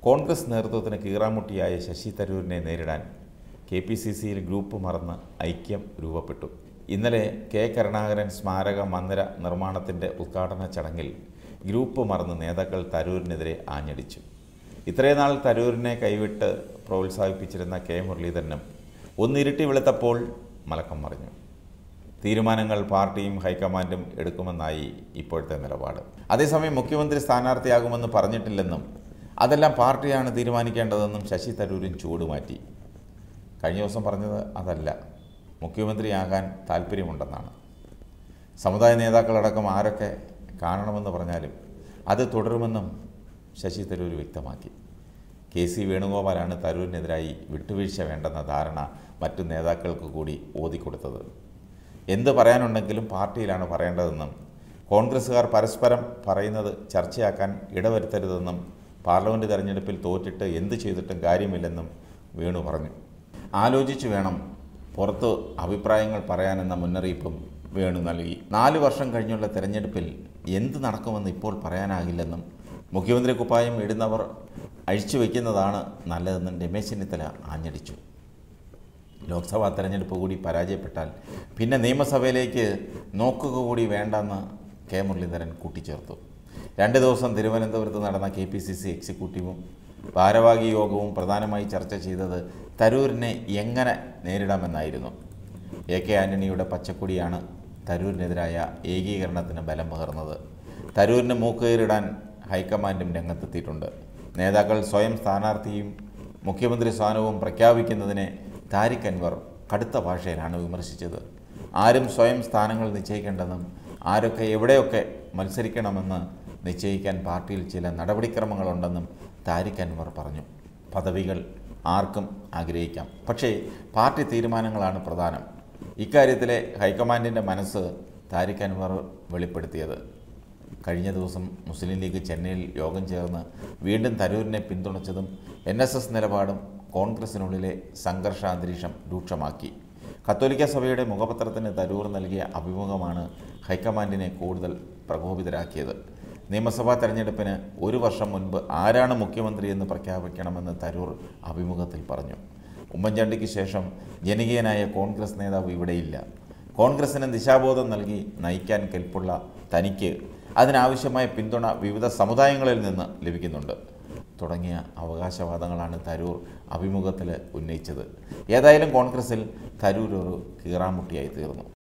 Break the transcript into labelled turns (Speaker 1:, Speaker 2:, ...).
Speaker 1: കോൺഗ്രസ് നേതൃത്വത്തിന് കീറാമുട്ടിയായ ശശി തരൂരിനെ നേരിടാൻ കെ പി സി സിയിൽ ഗ്രൂപ്പ് മറന്ന് ഐക്യം രൂപപ്പെട്ടു ഇന്നലെ കെ കരുണാകരൻ സ്മാരക മന്ദിര നിർമ്മാണത്തിൻ്റെ ഉദ്ഘാടന ചടങ്ങിൽ ഗ്രൂപ്പ് മറന്ന് നേതാക്കൾ തരൂരിനെതിരെ ആഞ്ഞടിച്ചു ഇത്രയും നാൾ തരൂരിനെ കൈവിട്ട് പ്രോത്സാഹിപ്പിച്ചിരുന്ന കെ മുരളീധരനും ഒന്നിരുട്ടി വെളുത്തപ്പോൾ മലക്കം മറിഞ്ഞു തീരുമാനങ്ങൾ പാർട്ടിയും ഹൈക്കമാൻഡും എടുക്കുമെന്നായി ഇപ്പോഴത്തെ നിലപാട് അതേസമയം മുഖ്യമന്ത്രി സ്ഥാനാർത്ഥിയാകുമെന്ന് പറഞ്ഞിട്ടില്ലെന്നും അതെല്ലാം പാർട്ടിയാണ് തീരുമാനിക്കേണ്ടതെന്നും ശശി തരൂരും ചൂടുമാറ്റി കഴിഞ്ഞ ദിവസം പറഞ്ഞത് അതല്ല മുഖ്യമന്ത്രിയാകാൻ താല്പര്യമുണ്ടെന്നാണ് സമുദായ നേതാക്കളടക്കം ആരൊക്കെ കാണണമെന്ന് പറഞ്ഞാലും അത് തുടരുമെന്നും ശശി തരൂർ വ്യക്തമാക്കി കെ സി വേണുഗോപാലാണ് തരൂരിനെതിരായി വിട്ടുവീഴ്ച വേണ്ടെന്ന ധാരണ മറ്റു നേതാക്കൾക്ക് കൂടി ഓതിക്കൊടുത്തത് എന്ത് പറയാനുണ്ടെങ്കിലും പാർട്ടിയിലാണ് പറയേണ്ടതെന്നും കോൺഗ്രസ്സുകാർ പരസ്പരം പറയുന്നത് ചർച്ചയാക്കാൻ ഇടവരുത്തരുതെന്നും പാർലമെൻറ്റ് തെരഞ്ഞെടുപ്പിൽ തോറ്റിട്ട് എന്ത് ചെയ്തിട്ടും കാര്യമില്ലെന്നും വേണു പറഞ്ഞു ആലോചിച്ചു വേണം പുറത്ത് അഭിപ്രായങ്ങൾ പറയാനെന്ന മുന്നറിയിപ്പും വേണു നൽകി നാല് വർഷം കഴിഞ്ഞുള്ള തെരഞ്ഞെടുപ്പിൽ എന്ത് നടക്കുമെന്ന് ഇപ്പോൾ പറയാനാകില്ലെന്നും മുഖ്യമന്ത്രി കുപ്പായം ഇടുന്നവർ അഴിച്ചു വയ്ക്കുന്നതാണ് നല്ലതെന്നും രമേശ് ചെന്നിത്തല ആഞ്ഞടിച്ചു ലോക്സഭാ തെരഞ്ഞെടുപ്പ് കൂടി പരാജയപ്പെട്ടാൽ പിന്നെ നിയമസഭയിലേക്ക് നോക്കുക കൂടി വേണ്ടെന്ന് കെ മുരളീധരൻ കൂട്ടിച്ചേർത്തു രണ്ട് ദിവസം തിരുവനന്തപുരത്ത് നടന്ന കെ പി സി സി എക്സിക്യൂട്ടീവും ഭാരവാഹി യോഗവും പ്രധാനമായി ചർച്ച ചെയ്തത് തരൂരിനെ എങ്ങനെ നേരിടാമെന്നായിരുന്നു എ കെ ആൻ്റണിയുടെ പച്ചക്കൊടിയാണ് തരൂരിനെതിരായ ഏകീകരണത്തിന് ബലം പകർന്നത് തരൂരിന് മൂക്കുകയറിടാൻ ഹൈക്കമാൻഡും രംഗത്തെത്തിയിട്ടുണ്ട് നേതാക്കൾ സ്വയം സ്ഥാനാർത്ഥിയും മുഖ്യമന്ത്രി സ്ഥാനവും പ്രഖ്യാപിക്കുന്നതിനെ താരിഖ് അൻവർ കടുത്ത ഭാഷയിലാണ് വിമർശിച്ചത് ആരും സ്വയം സ്ഥാനങ്ങൾ നിശ്ചയിക്കേണ്ടെന്നും ആരൊക്കെ എവിടെയൊക്കെ മത്സരിക്കണമെന്ന് നിശ്ചയിക്കാൻ പാർട്ടിയിൽ ചില നടപടിക്രമങ്ങളുണ്ടെന്നും താരിഖ് അൻവർ പറഞ്ഞു പദവികൾ ആർക്കും ആഗ്രഹിക്കാം പക്ഷേ പാർട്ടി തീരുമാനങ്ങളാണ് പ്രധാനം ഇക്കാര്യത്തിലെ ഹൈക്കമാൻഡിൻ്റെ മനസ്സ് താരിഖ് അൻവർ വെളിപ്പെടുത്തിയത് കഴിഞ്ഞ ദിവസം മുസ്ലിം ലീഗ് ചെന്നൈയിൽ യോഗം ചേർന്ന് വീണ്ടും തരൂരിനെ പിന്തുണച്ചതും എൻ എസ് എസ് നിലപാടും കോൺഗ്രസിനുള്ളിലെ സംഘർഷാന്തരീക്ഷം രൂക്ഷമാക്കി കത്തോലിക്ക സഭയുടെ മുഖപത്രത്തിന് തരൂർ നൽകിയ അഭിമുഖമാണ് ഹൈക്കമാൻഡിനെ കൂടുതൽ പ്രകോപിതരാക്കിയത് നിയമസഭാ തെരഞ്ഞെടുപ്പിന് ഒരു വർഷം മുൻപ് ആരാണ് മുഖ്യമന്ത്രിയെന്ന് പ്രഖ്യാപിക്കണമെന്ന് തരൂർ അഭിമുഖത്തിൽ പറഞ്ഞു ഉമ്മൻചാണ്ടിക്ക് ശേഷം ജനകീയനായ കോൺഗ്രസ് നേതാവ് ഇവിടെയില്ല കോൺഗ്രസിന് ദിശാബോധം നൽകി നയിക്കാൻ കെൽപ്പുള്ള തനിക്ക് അതിനാവശ്യമായ പിന്തുണ വിവിധ സമുദായങ്ങളിൽ നിന്ന് ലഭിക്കുന്നുണ്ട് തുടങ്ങിയ അവകാശവാദങ്ങളാണ് തരൂർ അഭിമുഖത്തിൽ ഉന്നയിച്ചത് ഏതായാലും കോൺഗ്രസിൽ തരൂർ ഒരു കീറാമുട്ടിയായി തീർന്നു